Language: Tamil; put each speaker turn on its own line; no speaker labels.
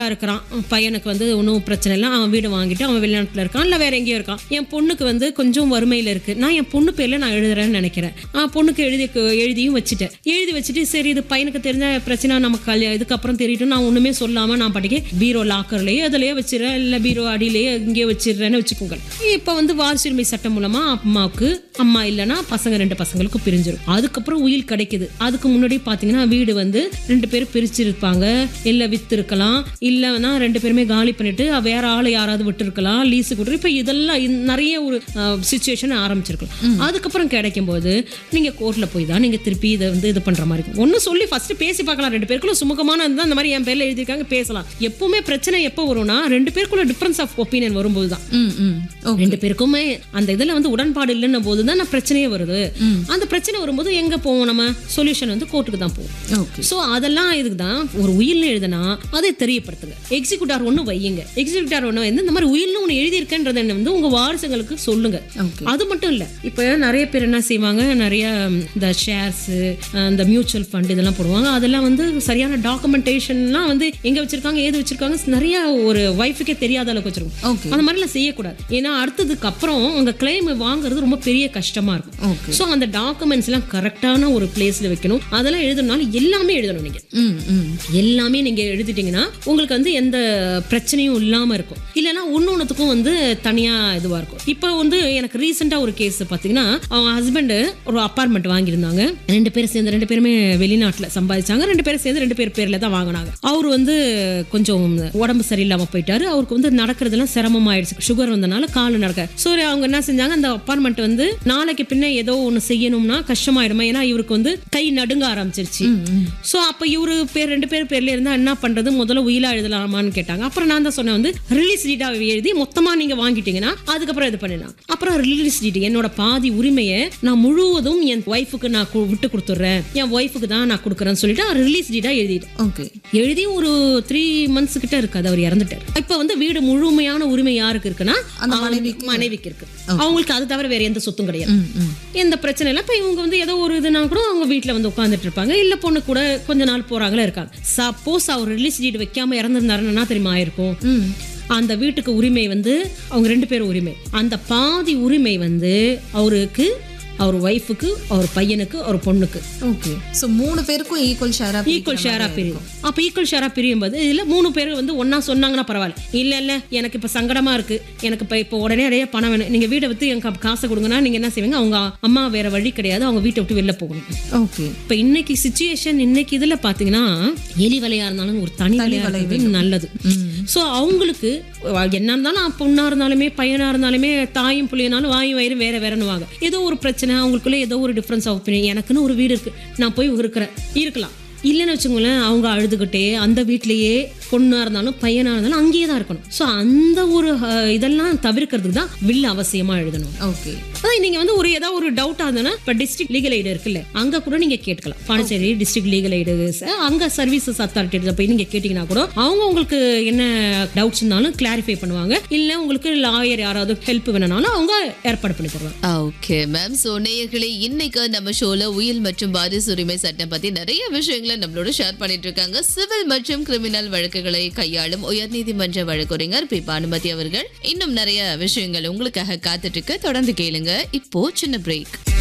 இருக்கிறான் பையனுக்கு வந்து ஒன்றும் பிரச்சனை இல்லை அவன் வீடு வாங்கிட்டு அவன் வெளிநாட்டில் இருக்கான் இல்லை வேற எங்கேயோ இருக்கான் என் பொண்ணுக்கு வந்து கொஞ்சம் வறுமையில் இருக்கு நான் என் பொண்ணு பேர்ல நான் எழுதுறேன்னு நினைக்கிறேன் ஆ, பொண்ணுக்கு எழுதி எழுதியும் வச்சுட்டேன் எழுதி வச்சுட்டு சரி இது பையனுக்கு தெரிஞ்ச பிரச்சனை நமக்கு கல்யாணம் இதுக்கப்புறம் தெரியட்டும் நான் ஒண்ணுமே சொல்லாம நான் படிக்க பீரோ லாக்கர்லயே அதுலயே வச்சிடறேன் இல்லை பீரோ அடியிலேயே இங்கேயே வச்சிடுறேன்னு வச்சுக்கோங்க இப்போ வந்து வாரிசுரிமை சட்டம் மூலமா அம்மாவுக்கு அம்மா இல்லைன்னா பசங்க ரெண்டு பசங்களுக்கு பிரிஞ்சிடும் அதுக்கப்புறம் உயில் கிடைக்குது அதுக்கு முன்னாடி பாத்தீங்கன்னா வீடு வந்து ரெண்டு பேரும் பிரிச்சிருப்பாங்க இல்ல வித்து இருக்கலாம் இல்லைன்னா ரெண்டு பேருமே காலி பண்ணிட்டு வேற ஆள் யாராவது விட்டு இருக்கலாம் லீஸு கொடுத்து இப்போ இதெல்லாம் இந்த- நிறைய ஒரு சுச்சுவேஷன் ஆரம்பிச்சிருக்கலாம் அதுக்கப்புறம் கிடைக்கும் போது நீங்க கோர்ட்ல போய் தான் நீங்க திருப்பி இதை வந்து இது பண்ற மாதிரி இருக்கும் ஒன்னு சொல்லி ஃபர்ஸ்ட் பேசி பார்க்கலாம் ரெண்டு பேருக்குள்ள சுமூகமான இருந்தா இந்த மாதிரி என் பேர்ல எழுதியிருக்காங்க பேசலாம் எப்பவுமே பிரச்சனை எப்போ வரும்னா ரெண்டு பேருக்குள்ள டிஃபரன்ஸ் ஆஃப் ஒப்பீனியன் வரும்போது தான்
ம் ம் ஓகே
ரெண்டு பேருக்குமே அந்த இதுல வந்து உடன்பாடு இல்லைன்னும் போது தான் பிரச்சனையே வருது அந்த பிரச்சனை வரும்போது எங்க போவோம் நம்ம சொல்யூஷன் வந்து கோர்ட்டுக்கு தான் போவோம்
ஓகே
சோ அதெல்லாம் இதுக்கு தான் ஒரு உயில்னு எழுதுனா அதை தெரியப்படுத்துங்க எக்ஸிக்யூட்டார் ஒன்று வையுங்க எக்ஸிக்யூட்டார் ஒன்று வந்து இந்த மாதிரி உயில்னு ஒன்று எழுதியிருக்கேன்றதை வந்து உங்க வாரிசுங்களுக்கு சொல்லுங்க
ஓகே
அது மட்டும் இல்ல இப்போ நிறைய பேர் என்ன செய்வாங்க நிறைய ம், இந்த ஷேர்ஸ் இந்த மியூச்சுவல் ஃபண்ட் இதெல்லாம் போடுவாங்க அதெல்லாம் வந்து சரியான டாக்குமெண்டேஷன்லாம் வந்து எங்க வச்சிருக்காங்க ஏது வச்சிருக்காங்க நிறைய ஒரு ஒய்ஃபுக்கே தெரியாத அளவுக்கு வச்சிருக்கோம்
ஓகே
அந்த மாதிரிலாம் செய்யக்கூடாது ஏன்னா அடுத்ததுக்கு அப்புறம் உங்க கிளைம் வாங்குறது ரொம்ப பெரிய கஷ்டமா இருக்கும்
ஓகே
ஸோ அந்த டாக்குமெண்ட்ஸ் எல்லாம் கரெக்டான ஒரு பிளேஸ்ல வைக்கணும் அதெல்லாம் எழுதணும்னாலும் எல்லாமே எழுதணும் நீங்க
ம் ம்
எல்லாமே நீங்க எழுதிட்டீங்கன்னா உங்களுக்கு வந்து எந்த பிரச்சனையும் இல்லாம இருக்கும் இல்லைன்னா ஒன்னொன்னுத்துக்கும் வந்து தனியா இதுவா இருக்கும் இப்போ வந்து எனக்கு ரீசெண்டா ஒரு கேஸ் பாத்தீங்கன்னா அவங்க ஹஸ்பண்ட் ஒரு அப்பார்ட்மெண்ட் வாங்கியிருந்தாங்க ரெண்டு பேரும் சேர்ந்து ரெண்டு பேருமே வெளிநாட்டுல சம்பாதிச்சாங்க ரெண்டு பேரும் சேர்ந்து ரெண்டு பேர் பேர்ல தான் வாங்கினாங்க அவர் வந்து கொஞ்சம் உடம்பு சரியில்லாம போயிட்டாரு அவருக்கு வந்து நடக்கிறதுலாம் சிரமமாயிடுச்சு சுகர் வந்தனால கால் நடக்க ஸோ அவங்க என்ன செஞ்சாங்க அந்த அப்பார்ட்மெண்ட் வந்து நாளைக்கு பின்ன ஏதோ ஒன்று செய்யணும்னா கஷ்டமாயிடுமா ஏன்னா இவருக்கு வந்து கை நடுங்க ஆரம்பிச்சிருச்சு ஸோ அப்போ இவரு பேர் ரெண்டு பேர் பேர்ல இருந்தா என்ன பண்றது முதல்ல உயிலா எழுதலாமான்னு கேட்டாங்க அப்புறம் நான் தான் சொன்னேன் வந்து ரிலீஸ் டீட்டா எழுதி மொத்தமா நீங்க வாங்கிட்டீங்கன்னா அதுக்கப்புறம் இது பண்ணிடலாம் அப்புறம் ரிலீஸ் டீட் என்னோட பாதி உரிமையை நான் முழுவதும் என் ஒய்ஃபுக்கு நான் கு- விட்டு கொடுத்துட்றேன் என் ஒய்ஃபுக்கு தான் நான் கொடுக்குறேன்னு சொல்லிட்டு ரிலீஸ் டீட்டா எழுதிட்டேன்
ஓகே
எழுதி ஒரு த்ரீ மந்த்ஸ் கிட்ட இருக்காது அவர் இறந்துட்டார் இப்ப வந்து வீடு முழுமையான உரிமை யாருக்கு இருக்குன்னா
அந்த
அவங்க மனைவிக்கு இருக்கு அவங்களுக்கு அது தவிர வேற எந்த சொத்தும் கிடையாது
ம் ம்
எந்த பிரச்சனை இல்லை இப்போ இவங்க வந்து ஏதோ ஒரு இதுனா கூட அவங்க வீட்டில் வந்து உட்காந்துட்டு இருப்பாங்க இல்லை பொண்ணு கூட கொஞ்ச நாள் போறாங்களே இருக்காங்க சப்போஸ் அவர் ரிலீஸ் டீட் வைக்காம இறந்துருந்தாருன்னா என்ன தெரியுமா ஆயிருக்கும்
ம்
அந்த வீட்டுக்கு உரிமை வந்து அவங்க ரெண்டு பேரும் உரிமை அந்த பாதி உரிமை வந்து அவருக்கு அவர் ஒய்ஃபுக்கு அவர் பையனுக்கு அவர் பொண்ணுக்கு
ஓகே சோ மூணு பேருக்கும் ஈக்குவல் ஷேரா
ஈக்குவல் ஷேரா பிரியும் அப்ப ஈக்குவல் ஷேரா பிரியும் போது இதுல மூணு பேர் வந்து ஒண்ணா சொன்னாங்கன்னா பரவாயில்ல இல்ல இல்ல எனக்கு இப்ப சங்கடமா இருக்கு எனக்கு இப்ப இப்போ உடனே நிறைய பணம் வேணும் நீங்க வீடை வித்து எனக்கு அப்ப காசை கொடுங்கன்னா நீங்க என்ன செய்வீங்க அவங்க அம்மா வேற வழி கிடையாது அவங்க வீட்டை விட்டு வெளில போகணும்
ஓகே
இப்ப இன்னைக்கு சுச்சுவேஷன் இன்னைக்கு இதுல பாத்தீங்கன்னா எலி வலையா இருந்தாலும் ஒரு தனி வலையா இருக்கிறது நல்லது சோ அவங்களுக்கு என்ன இருந்தாலும் பொண்ணா இருந்தாலுமே பையனா இருந்தாலுமே தாயும் புள்ளியனாலும் வாயும் வயிறு வேற வேறன்னுவாங்க ஏதோ ஒரு பிரச்சனை அவங்களுக்குள்ள ஏதோ ஒரு டிஃபரன்ஸ் ஆஃப் ஒப்பீனியன் எனக்குன்னு ஒரு வீடு இருக்கு நான் போய் இருக்கிறேன் இருக்கலாம் இல்லைன்னு வச்சுக்கோங்களேன் அவங்க அழுதுகிட்டே அந்த வீட்லயே பொண்ணா இருந்தாலும் பையனா இருந்தாலும் அங்கேயே தான் இருக்கணும் ஸோ அந்த ஒரு அஹ், இதெல்லாம் தவிர்க்கிறதுக்கு தான் வில் அவசியமா எழுதணும்
ஓகே
அதான் நீங்க வந்து ஒரு ஏதாவது ஒரு டவுட் ஆகுதுன்னா இப்போ டிஸ்ட்ரிக்ட் லீகல் எய்டு இருக்குல்ல அங்க கூட நீங்க கேட்கலாம் பாண்டிச்சேரி டிஸ்ட்ரிக்ட் லீகல் எய்டு அங்க சர்வீசஸ் அத்தாரிட்டி போய் நீங்க கேட்டீங்கன்னா கூட அவங்க உங்களுக்கு என்ன டவுட்ஸ் இருந்தாலும் கிளாரிஃபை பண்ணுவாங்க இல்ல உங்களுக்கு லாயர் யாராவது ஹெல்ப் வேணும்னாலும் அவங்க ஏற்பாடு பண்ணி தருவாங்க
ஓகே மேம் சோ நேயர்களே இன்னைக்கு நம்ம ஷோல உயில் மற்றும் வாரிசு உரிமை சட்டம் பத்தி நிறைய விஷயங்களை நம்மளோட ஷேர் பண்ணிட்டு இருக்காங்க சிவில் மற்றும் கிரிமினல் வழக்குகளை கையாளும் உயர்நீதிமன்ற வழக்கறிஞர் பி பானுமதி அவர்கள் இன்னும் நிறைய விஷயங்கள் உங்களுக்காக காத்துட்டு இருக்கு தொடர்ந்து கேளுங்க இப்போ சின்ன பிரேக்